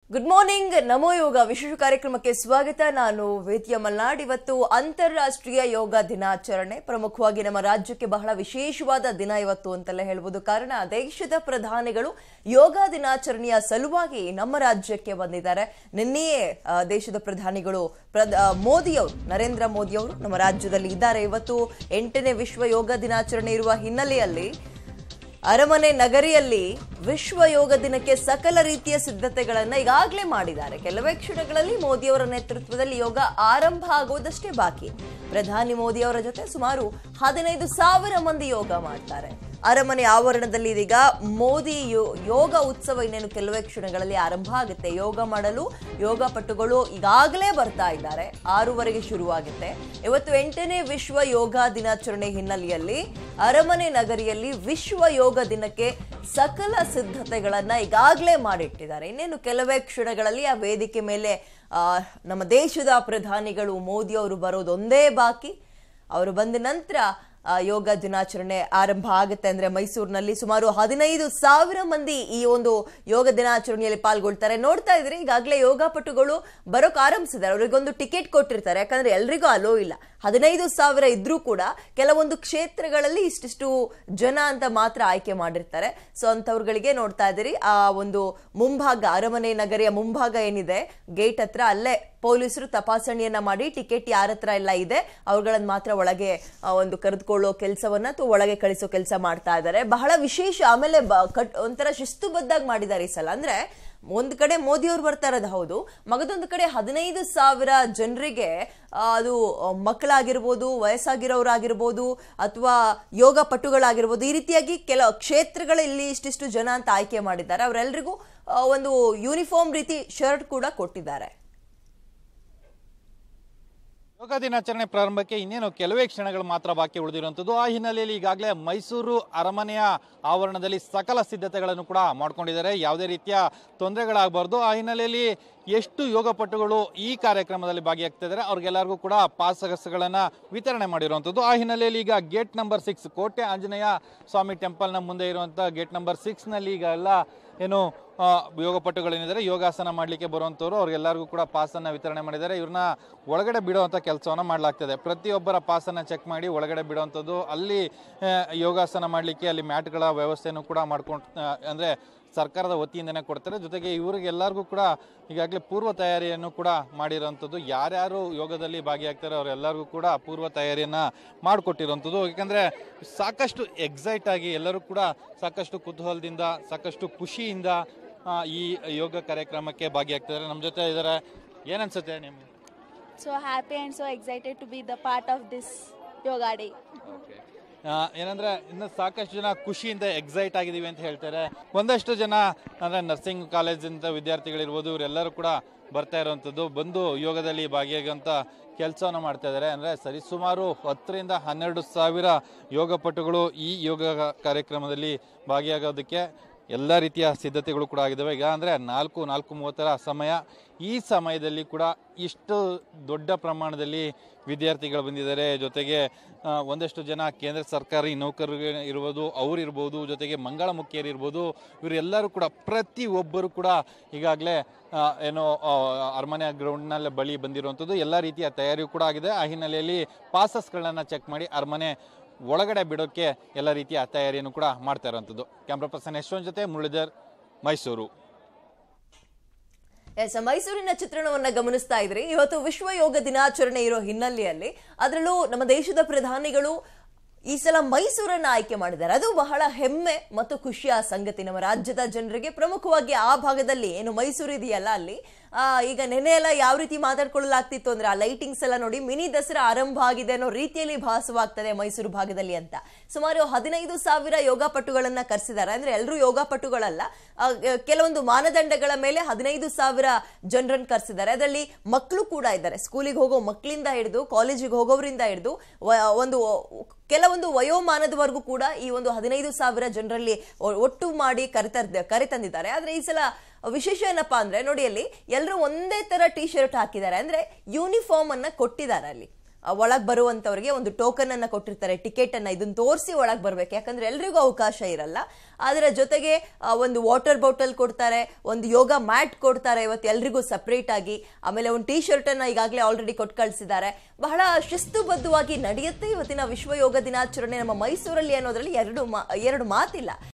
Good morning ನಮೋ ಯೋಗ ವಿಶೇಷ ಕಾರ್ಯಕ್ರಮಕ್ಕೆ ಸ್ವಾಗತ ನಾನು ವೇದ್ಯ ಮಲ್ನಾಡ್ ಇವತ್ತು ಅಂತಾರಾಷ್ಟ್ರೀಯ ಯೋಗ ದಿನಾಚರಣೆ ಪ್ರಮುಖವಾಗಿ ನಮ್ಮ ರಾಜ್ಯಕ್ಕೆ ಬಹಳ ವಿಶೇಷವಾದ ದಿನ ಇವತ್ತು ಅಂತೆಲ್ಲ ಹೇಳ್ಬೋದು ಕಾರಣ ದೇಶದ ಪ್ರಧಾನಿಗಳು ಯೋಗ ದಿನಾಚರಣೆಯ ಸಲುವಾಗಿ ನಮ್ಮ ರಾಜ್ಯಕ್ಕೆ ಬಂದಿದ್ದಾರೆ ನಿನ್ನೆಯೇ ಆ, ದೇಶದ ಪ್ರಧಾನಿಗಳು ಪ್ರಧ ಆ, ಮೋದಿಯವರು ನರೇಂದ್ರ ಮೋದಿಯವರು ನಮ್ಮ ರಾಜ್ಯದಲ್ಲಿ ಇದ್ದಾರೆ ಇವತ್ತು ಎಂಟನೇ ವಿಶ್ವ ಯೋಗ ದಿನಾಚರಣೆ ಇರುವ ಹಿನ್ನೆಲೆಯಲ್ಲಿ ಅರಮನೆ ನಗರಿಯಲ್ಲಿ ವಿಶ್ವ ಯೋಗ ದಿನಕ್ಕೆ ಸಕಲ ರೀತಿಯ ಸಿದ್ಧತೆಗಳನ್ನ ಈಗಾಗಲೇ ಮಾಡಿದ್ದಾರೆ ಕೆಲವೇ ಕ್ಷಣಗಳಲ್ಲಿ ಮೋದಿಯವರ ನೇತೃತ್ವದಲ್ಲಿ ಯೋಗ ಆರಂಭ ಆಗುವುದಷ್ಟೇ ಬಾಕಿ ಪ್ರಧಾನಿ ಮೋದಿಯವರ ಜೊತೆ ಸುಮಾರು ಹದಿನೈದು ಸಾವಿರ ಮಂದಿ ಯೋಗ ಮಾಡ್ತಾರೆ ಅರಮನೆ ಆವರಣದಲ್ಲಿ ಇದೀಗ ಮೋದಿ ಯೋ- ಯೋಗ ಉತ್ಸವ ಇನ್ನೇನು ಕೆಲವೇ ಕ್ಷಣಗಳಲ್ಲಿ ಆರಂಭ ಆಗುತ್ತೆ ಯೋಗ ಮಾಡಲು ಯೋಗ ಪಟುಗಳು ಈಗಾಗಲೇ ಬರ್ತಾ ಇದ್ದಾರೆ ಆರೂವರೆಗೆ ಶುರುವಾಗುತ್ತೆ ಇವತ್ತು ಎಂಟನೇ ವಿಶ್ವ ಯೋಗ ದಿನಾಚರಣೆ ಹಿನ್ನೆಲೆಯಲ್ಲಿ ಅರಮನೆ ನಗರಿಯಲ್ಲಿ ವಿಶ್ವ ಯೋಗ ದಿನಕ್ಕೆ ಸಕಲ ಸಿದ್ಧತೆಗಳನ್ನ ಈಗಾಗಲೇ ಮಾಡಿಟ್ಟಿದ್ದಾರೆ ಇನ್ನೇನು ಕೆಲವೇ ಕ್ಷಣಗಳಲ್ಲಿ ಆ ವೇದಿಕೆ ಮೇಲೆ ಆ, ನಮ್ಮ ದೇಶದ ಪ್ರಧಾನಿಗಳು ಮೋದಿ ಅವರು ಬರೋದೊಂದೇ ಬಾಕಿ ಅವರು ಬಂದ ನಂತರ ಆ, ಯೋಗ ದಿನಾಚರಣೆ ಆರಂಭ ಆಗುತ್ತೆ ಅಂದ್ರೆ ಮೈಸೂರಿನಲ್ಲಿ ಸುಮಾರು ಹದಿನೈದು ಸಾವಿರ ಮಂದಿ ಈ ಒಂದು ಯೋಗ ದಿನಾಚರಣೆಯಲ್ಲಿ ಪಾಲ್ಗೊಳ್ತಾರೆ ನೋಡ್ತಾ ಇದ್ರೆ ಈಗಾಗಲೇ ಯೋಗಪಟುಗಳು ಬರೋಕ್ ಆರಂಭಿಸಿದ್ದಾರೆ ಅವರಿಗೊಂದು ಟಿಕೆಟ್ ಕೊಟ್ಟಿರ್ತಾರೆ ಯಾಕಂದ್ರೆ ಎಲ್ರಿಗೂ ಅಲೋ ಇಲ್ಲ ಹದಿನೈದು ಸಾವಿರ ಇದ್ರೂ ಕೂಡ ಕೆಲವೊಂದು ಕ್ಷೇತ್ರಗಳಲ್ಲಿ ಇಷ್ಟಿಷ್ಟು ಜನ ಅಂತ ಮಾತ್ರ ಆಯ್ಕೆ ಮಾಡಿರ್ತಾರೆ ಸೊ ಅಂಥವ್ರುಗಳಿಗೆ ನೋಡ್ತಾ ಇದ್ದೀರಿ ಆ ಒಂದು ಮುಂಭಾಗ ಅರಮನೆ ನಗರಿಯ ಮುಂಭಾಗ ಏನಿದೆ ಗೇಟ್ ಹತ್ರ ಅಲ್ಲೇ ಪೊಲೀಸರು ತಪಾಸಣೆಯನ್ನ ಮಾಡಿ ಟಿಕೆಟ್ ಯಾರ ಹತ್ರ ಎಲ್ಲ ಇದೆ ಅವ್ರುಗಳನ್ನ ಮಾತ್ರ ಒಳಗೆ ಆ, ಒಂದು ಕರೆದುಕೊಳ್ಳೋ ಕೆಲಸವನ್ನ ಅಥವಾ ಒಳಗೆ ಕಳಿಸೋ ಕೆಲಸ ಮಾಡ್ತಾ ಇದ್ದಾರೆ ಬಹಳ ವಿಶೇಷ ಆಮೇಲೆ ಬ- ಕಟ್ ಒಂಥರ ಶಿಸ್ತುಬದ್ಧಾಗಿ ಮಾಡಿದ್ದಾರೆ ಈ ಸಲ ಅಂದ್ರೆ ಒಂದ್ ಕಡೆ ಮೋದಿ ಅವ್ರು ಬರ್ತಾ ಇರೋದು ಹೌದು ಮಗದೊಂದು ಕಡೆ ಹದಿನೈದು ಸಾವಿರ ಜನರಿಗೆ ಅದು ಆ, ಮಕ್ಕಳಾಗಿರ್ಬೋದು ವಯಸ್ಸಾಗಿರೋರಾಗಿರ್ಬೋದು ಅಥವಾ ಯೋಗ ಪಟುಗಳಾಗಿರ್ಬೋದು ಈ ರೀತಿಯಾಗಿ ಕೆಲ ಕ್ಷೇತ್ರಗಳಲ್ಲಿ ಇಷ್ಟಿಷ್ಟು ಜನ ಅಂತ ಆಯ್ಕೆ ಮಾಡಿದ್ದಾರೆ ಅವರೆಲ್ಲರಿಗೂ ಒಂದು ಯೂನಿಫಾರ್ಮ್ ರೀತಿ ಶರ್ಟ್ ಕೂಡ ಕೊಟ್ಟಿದ್ದಾರೆ ಯೋಗ ದಿನಾಚರಣೆ ಪ್ರಾರಂಭಕ್ಕೆ ಇನ್ನೇನು ಕೆಲವೇ ಕ್ಷಣಗಳು ಮಾತ್ರ ಬಾಕಿ ಉಳಿದಿರುವಂಥದ್ದು ಆ ಹಿನ್ನೆಲೆಯಲ್ಲಿ ಈಗಾಗಲೇ ಮೈಸೂರು ಅರಮನೆಯ ಆವರಣದಲ್ಲಿ ಸಕಲ ಸಿದ್ಧತೆಗಳನ್ನು ಕೂಡ ಮಾಡ್ಕೊಂಡಿದ್ದಾರೆ ಯಾವುದೇ ರೀತಿಯ ತೊಂದರೆಗಳಾಗಬಾರ್ದು ಆ ಹಿನ್ನೆಲೆಯಲ್ಲಿ ಎಷ್ಟು ಯೋಗಪಟುಗಳು ಈ ಕಾರ್ಯಕ್ರಮದಲ್ಲಿ ಭಾಗಿಯಾಗ್ತಿದ್ದಾರೆ ಅವ್ರಿಗೆಲ್ಲರಿಗೂ ಕೂಡ ಪಾಸಗಳನ್ನು ವಿತರಣೆ ಮಾಡಿರುವಂಥದ್ದು ಆ ಹಿನ್ನೆಲೆಯಲ್ಲಿ ಈಗ ಗೇಟ್ ನಂಬರ್ ಸಿಕ್ಸ್ ಕೋಟೆ ಆಂಜನೇಯ ಸ್ವಾಮಿ ಟೆಂಪಲ್ನ ಮುಂದೆ ಇರುವಂಥ ಗೇಟ್ ನಂಬರ್ ಸಿಕ್ಸ್ನಲ್ಲಿ ಈಗ ಎಲ್ಲ ಏನು ಆ, ಯೋಗಪಟುಗಳೇನಿದ್ದಾರೆ ಯೋಗಾಸನ ಮಾಡಲಿಕ್ಕೆ ಬರುವಂಥವ್ರು ಅವ್ರಿಗೆಲ್ಲರಿಗೂ ಕೂಡ ಪಾಸನ್ನು ವಿತರಣೆ ಮಾಡಿದ್ದಾರೆ ಇವ್ರನ್ನ ಒಳಗಡೆ ಬಿಡುವಂಥ ಕೆಲಸವನ್ನು ಮಾಡಲಾಗ್ತದೆ ಪ್ರತಿಯೊಬ್ಬರ ಪಾಸನ್ನು ಚೆಕ್ ಮಾಡಿ ಒಳಗಡೆ ಬಿಡುವಂಥದ್ದು ಅಲ್ಲಿ ಆ, ಯೋಗಾಸನ ಮಾಡಲಿಕ್ಕೆ ಅಲ್ಲಿ ಮ್ಯಾಟ್ಗಳ ವ್ಯವಸ್ಥೆಯನ್ನು ಕೂಡ ಮಾಡ್ಕೊಂಡು ಅಂದರೆ ಸರ್ಕಾರದ ವತಿಯಿಂದನೇ ಕೊಡ್ತಾರೆ ಜೊತೆಗೆ ಇವರಿಗೆಲ್ಲರಿಗೂ ಕೂಡ ಈಗಾಗಲೇ ಪೂರ್ವ ತಯಾರಿಯನ್ನು ಕೂಡ ಮಾಡಿರೋಂಥದ್ದು ಯಾರ್ಯಾರು ಯೋಗದಲ್ಲಿ ಭಾಗಿಯಾಗ್ತಾರೆ ಅವರೆಲ್ಲರಿಗೂ ಕೂಡ ಪೂರ್ವ ತಯಾರಿಯನ್ನು ಮಾಡಿಕೊಟ್ಟಿರೋಂಥದ್ದು ಯಾಕಂದರೆ ಸಾಕಷ್ಟು ಎಕ್ಸೈಟ್ ಆಗಿ ಎಲ್ಲರೂ ಕೂಡ ಸಾಕಷ್ಟು ಕುತೂಹಲದಿಂದ ಸಾಕಷ್ಟು ಖುಷಿಯಿಂದ ಆ, ಈ ಯೋಗ ಕಾರ್ಯಕ್ರಮಕ್ಕೆ ಭಾಗಿಯಾಗ್ತಿದ್ದಾರೆ ನಮ್ಮ ಜೊತೆ ಇದ್ದಾರೆ ಏನನ್ಸುತ್ತೆ ನಿಮ್ಗೆ so happy and so excited to be the part of this yoga day. ಆ, ಏನಂದ್ರೆ ಇನ್ನು ಸಾಕಷ್ಟು ಜನ ಖುಷಿಯಿಂದ ಎಕ್ಸೈಟ್ ಆಗಿದ್ದೀವಿ ಅಂತ ಹೇಳ್ತಾರೆ ಒಂದಷ್ಟು ಜನ ಅಂದ್ರೆ ನರ್ಸಿಂಗ್ ಕಾಲೇಜಿಂದ ವಿದ್ಯಾರ್ಥಿಗಳಿರ್ಬೋದು ಇವರೆಲ್ಲರೂ ಕೂಡ ಬರ್ತಾ ಇರುವಂಥದ್ದು ಬಂದು ಯೋಗದಲ್ಲಿ ಭಾಗಿಯಾಗುವಂಥ ಕೆಲಸವನ್ನು ಮಾಡ್ತಾ ಇದ್ದಾರೆ ಅಂದರೆ ಸರಿಸುಮಾರು ಹತ್ತರಿಂದ ಹನ್ನೆರಡು ಸಾವಿರ ಯೋಗಪಟುಗಳು ಈ ಯೋಗ ಕಾರ್ಯಕ್ರಮದಲ್ಲಿ ಭಾಗಿಯಾಗೋದಕ್ಕೆ ಎಲ್ಲ ರೀತಿಯ ಸಿದ್ಧತೆಗಳು ಕೂಡ ಆಗಿದ್ದಾವೆ ಈಗ ಅಂದರೆ ನಾಲ್ಕು ನಾಲ್ಕು ಮೂವತ್ತರ ಸಮಯ ಈ ಸಮಯದಲ್ಲಿ ಕೂಡ ಇಷ್ಟು ದೊಡ್ಡ ಪ್ರಮಾಣದಲ್ಲಿ ವಿದ್ಯಾರ್ಥಿಗಳು ಬಂದಿದ್ದಾರೆ ಜೊತೆಗೆ ಆ, ಒಂದಷ್ಟು ಜನ ಕೇಂದ್ರ ಸರ್ಕಾರಿ ನೌಕರರು ಇರ್ಬೋದು ಅವರಿರ್ಬೋದು ಜೊತೆಗೆ ಮಂಗಳಮುಖಿಯರು ಇರ್ಬೋದು ಇವರೆಲ್ಲರೂ ಕೂಡ ಪ್ರತಿ ಒಬ್ಬರು ಕೂಡ ಈಗಾಗಲೇ ಆ, ಏನು ಆ, ಅರಮನೆ ಗ್ರೌಂಡ್ನಲ್ಲಿ ಬಳಿ ಬಂದಿರುವಂಥದ್ದು ಎಲ್ಲ ರೀತಿಯ ತಯಾರಿಯೂ ಕೂಡ ಆಗಿದೆ ಆ ಹಿನ್ನೆಲೆಯಲ್ಲಿ ಪಾಸಸ್ಗಳನ್ನು ಚೆಕ್ ಮಾಡಿ ಅರಮನೆ ಒಳಗಡೆ ಬಿಡೋಕ್ಕೆ ಎಲ್ಲ ರೀತಿಯ ತಯಾರಿಯನ್ನು ಕೂಡ ಮಾಡ್ತಾ ಇರುವಂಥದ್ದು ಕ್ಯಾಮ್ರಾ ಪರ್ಸನ್ ಯಶವಂತ್ ಜೊತೆ ಮುರಳೀಧರ್ ಮೈಸೂರು ಎಸ್ ಮೈಸೂರಿನ ಚಿತ್ರಣವನ್ನ ಗಮನಿಸ್ತಾ ಇದ್ರಿ ಇವತ್ತು ವಿಶ್ವ ಯೋಗ ದಿನಾಚರಣೆ ಇರೋ ಹಿನ್ನೆಲೆಯಲ್ಲಿ ಅದರಲ್ಲೂ ನಮ್ಮ ದೇಶದ ಪ್ರಧಾನಿಗಳು ಈ ಸಲ ಮೈಸೂರನ್ನ ಆಯ್ಕೆ ಮಾಡಿದ್ದಾರೆ ಅದು ಬಹಳ ಹೆಮ್ಮೆ ಮತ್ತು ಖುಷಿಯ ಸಂಗತಿ ನಮ್ಮ ರಾಜ್ಯದ ಜನರಿಗೆ ಪ್ರಮುಖವಾಗಿ ಆ ಭಾಗದಲ್ಲಿ ಏನು ಮೈಸೂರು ಇದೆಯಲ್ಲ ಅಲ್ಲಿ ಆ, ಈಗ ನೆನೆ ಎಲ್ಲ ಯಾವ ರೀತಿ ಮಾತಾಡ್ಕೊಳ್ಳಲಾಗ್ತಿತ್ತು ಅಂದ್ರೆ ಆ ಲೈಟಿಂಗ್ಸ್ ಎಲ್ಲ ನೋಡಿ ಮಿನಿ ದಸರಾ ಆರಂಭ ಆಗಿದೆ ಅನ್ನೋ ರೀತಿಯಲ್ಲಿ ಭಾಸವಾಗ್ತದೆ ಮೈಸೂರು ಭಾಗದಲ್ಲಿ ಅಂತ ಸುಮಾರು ಹದಿನೈದು ಸಾವಿರ ಯೋಗಪಟುಗಳನ್ನ ಕರೆಸಿದ್ದಾರೆ ಅಂದ್ರೆ ಎಲ್ಲರೂ ಯೋಗಪಟುಗಳಲ್ಲ ಆ, ಕೆಲವೊಂದು ಮಾನದಂಡಗಳ ಮೇಲೆ ಹದಿನೈದು ಸಾವಿರ ಜನರನ್ನು ಕರೆಸಿದ್ದಾರೆ ಅದರಲ್ಲಿ ಮಕ್ಕಳು ಕೂಡ ಇದ್ದಾರೆ ಸ್ಕೂಲಿಗೆ ಹೋಗೋ ಮಕ್ಕಳಿಂದ ಹಿಡಿದು ಕಾಲೇಜಿಗೆ ಹೋಗೋರಿಂದ ಹಿಡಿದು ವ- ಒಂದು ಕೆಲವೊಂದು ವಯೋಮಾನದವರೆಗೂ ಕೂಡ ಈ ಒಂದು ಹದಿನೈದು ಸಾವಿರ ಜನರಲ್ಲಿ ಒ- ಒಟ್ಟು ಮಾಡಿ ಕರೆತರ್ ಕರೆತಂದಿದ್ದಾರೆ ಆದ್ರೆ ಈ ಸಲ ವಿಶೇಷ ಏನಪ್ಪಾ ಅಂದ್ರೆ ನೋಡಿ ಅಲ್ಲಿ ಎಲ್ಲರೂ ಒಂದೇ ತರ ಟಿ ಶರ್ಟ್ ಹಾಕಿದ್ದಾರೆ ಅಂದ್ರೆ ಯೂನಿಫಾರ್ಮ್ ಅನ್ನ ಕೊಟ್ಟಿದ್ದಾರೆ ಅಲ್ಲಿ ಒಳಗೆ ಬರುವಂತವ್ರಿಗೆ ಒಂದು ಟೋಕನ್ ಅನ್ನ ಕೊಟ್ಟಿರ್ತಾರೆ ಟಿಕೆಟ್ ಅನ್ನ ಇದನ್ನ ತೋರಿಸಿ ಒಳಗೆ ಬರ್ಬೇಕು ಯಾಕಂದ್ರೆ ಎಲ್ರಿಗೂ ಅವಕಾಶ ಇರಲ್ಲ ಅದರ ಜೊತೆಗೆ ಆ, ಒಂದು ವಾಟರ್ ಬಾಟಲ್ ಕೊಡ್ತಾರೆ ಒಂದು ಯೋಗ ಮ್ಯಾಟ್ ಕೊಡ್ತಾರೆ ಇವತ್ತು ಎಲ್ರಿಗೂ ಸಪ್ರೇಟ್ ಆಗಿ ಆಮೇಲೆ ಒಂದು ಟೀ ಶರ್ಟ್ ಅನ್ನ ಈಗಾಗಲೇ ಆಲ್ರೆಡಿ ಕೊಟ್ಟು ಕಳಿಸಿದ್ದಾರೆ ಬಹಳ ಶಿಸ್ತುಬದ್ಧವಾಗಿ ನಡೆಯುತ್ತೆ ಇವತ್ತಿನ ವಿಶ್ವ ಯೋಗ ದಿನಾಚರಣೆ ನಮ್ಮ ಮೈಸೂರಲ್ಲಿ ಅನ್ನೋದ್ರಲ್ಲಿ ಎರಡು ಮಾ ಎರಡು ಮಾತಿಲ್ಲ